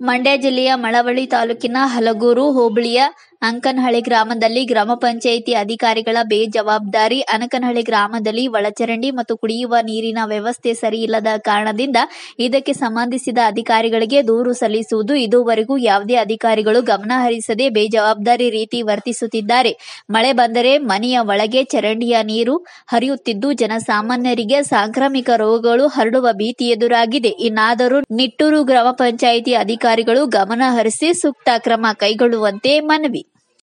ಮಂಡ್ಯ ಜಿಲ್ಲೆಯ ಮಳವಳ್ಳಿ ತಾಲೂಕಿನ ಹಲಗೂರು ಹೋಬಳಿಯ ಅಂಕನಹಳ್ಳಿ ಗ್ರಾಮದಲ್ಲಿ ಗ್ರಾಮ ಪಂಚಾಯಿತಿ ಅಧಿಕಾರಿಗಳ ಬೇಜವಾಬ್ದಾರಿ ಅನಕನಹಳ್ಳಿ ಗ್ರಾಮದಲ್ಲಿ ಒಳಚರಂಡಿ ಮತ್ತು ಕುಡಿಯುವ ನೀರಿನ ವ್ಯವಸ್ಥೆ ಸರಿಯಿಲ್ಲದ ಕಾರಣದಿಂದ ಇದಕ್ಕೆ ಸಂಬಂಧಿಸಿದ ಅಧಿಕಾರಿಗಳಿಗೆ ದೂರು ಸಲ್ಲಿಸುವುದು ಇದುವರೆಗೂ ಯಾವುದೇ ಅಧಿಕಾರಿಗಳು ಗಮನ ಹರಿಸದೆ ಬೇಜವಾಬ್ದಾರಿ ರೀತಿ ವರ್ತಿಸುತ್ತಿದ್ದಾರೆ ಮಳೆ ಬಂದರೆ ಮನೆಯ ಒಳಗೆ ಚರಂಡಿಯ ನೀರು ಹರಿಯುತ್ತಿದ್ದು ಜನಸಾಮಾನ್ಯರಿಗೆ ಸಾಂಕ್ರಾಮಿಕ ರೋಗಗಳು ಹರಡುವ ಭೀತಿ ಎದುರಾಗಿದೆ ಇನ್ನಾದರೂ ನಿಟ್ಟೂರು ಗ್ರಾಮ ಪಂಚಾಯಿತಿ ಅಧಿಕಾರಿಗಳು ಗಮನ ಹರಿಸಿ ಸೂಕ್ತ ಕ್ರಮ ಕೈಗೊಳ್ಳುವಂತೆ ಮನವಿ